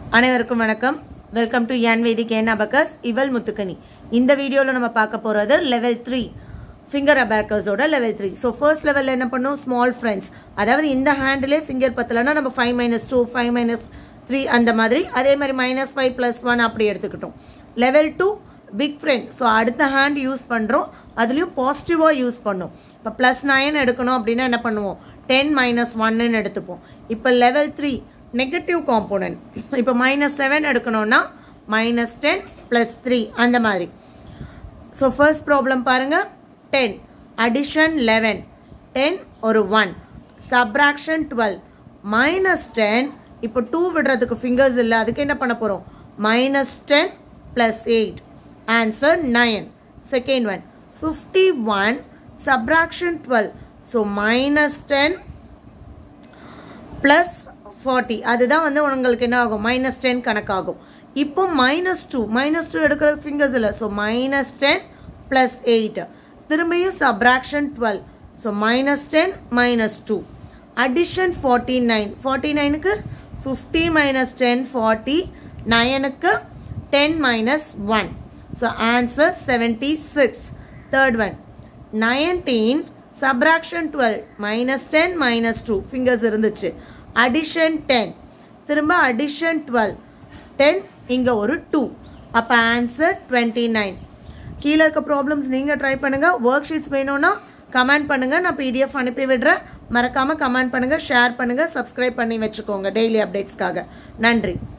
அனைவருக்கும் வணக்கம் welcome to யான் வேதிக் என் அபக்கஸ் இவல் முத்துக்கனி இந்த வீடியோவில் நம்ம பார்க்க போகிறது லெவல் த்ரீ ஃபிங்கர் அபேக்கர்ஸோட லெவல் த்ரீ ஸோ ஃபர்ஸ்ட் லெவலில் என்ன பண்ணும் ஸ்மால் ஃப்ரெண்ட்ஸ் அதாவது இந்த ஹேண்டிலே ஃபிங்கர் பத்தலைன்னா நம்ம five minus two five minus three அந்த மாதிரி அதே மாதிரி மைனஸ் ஃபைவ் ப்ளஸ் ஒன் அப்படி எடுத்துக்கிட்டோம் level two big friend so அடுத்த ஹேண்ட் யூஸ் பண்ணுறோம் அதுலேயும் பாசிட்டிவாக யூஸ் பண்ணும் இப்போ ப்ளஸ் நைன் எடுக்கணும் அப்படின்னா என்ன பண்ணுவோம் டென் மைனஸ் ஒன்னு எடுத்துப்போம் இப்போ லெவல் த்ரீ நெகட்டிவ் காம்போனன்ட் இப்போ மைனஸ் செவன் எடுக்கணும்னா மைனஸ் டென் ப்ளஸ் த்ரீ அந்த மாதிரி ஸோ ஃபர்ஸ்ட் ப்ராப்ளம் பாருங்க டென் அடிஷன் லெவன் டென் ஒரு one subtraction twelve minus ten இப்போ டூ விடுறதுக்கு ஃபிங்கர்ஸ் இல்லை அதுக்கு என்ன பண்ண போகிறோம் minus ten plus eight answer nine second one fifty one subtraction twelve so minus ten plus forty அதுதான் வந்து உங்களுக்கு என்ன ஆகும் மைனஸ் டென் கணக்காகும் இப்போ மைனஸ் டூ மைனஸ் டூ எடுக்கிறது ஃபிங்கர்ஸ் இல்லை so minus ten plus eight திரும்பியும் subtraction twelve so minus ten minus two addition forty nine forty நைனுக்கு ஃபிஃப்டி மைனஸ் டென் ஃபார்ட்டி நயனுக்கு ten minus one so answer seventy six third one nineteen subtraction twelve minus ten minus two fingers இருந்துச்சு addition ten திரும்ப addition twelve ten இங்கே ஒரு two அப்போ answer twenty nine கீழே இருக்க problems நீங்கள் try பண்ணுங்கள் ஒர்க் ஷீட்ஸ் வேணும்னா கமெண்ட் பண்ணுங்கள் நான் பிடிஎஃப் அனுப்பி விடுறேன் மறக்காமல் கமெண்ட் பண்ணுங்கள் ஷேர் பண்ணுங்கள் சப்ஸ்கிரைப் பண்ணி வச்சுக்கோங்க டெய்லி அப்டேட்ஸ்க்காக நன்றி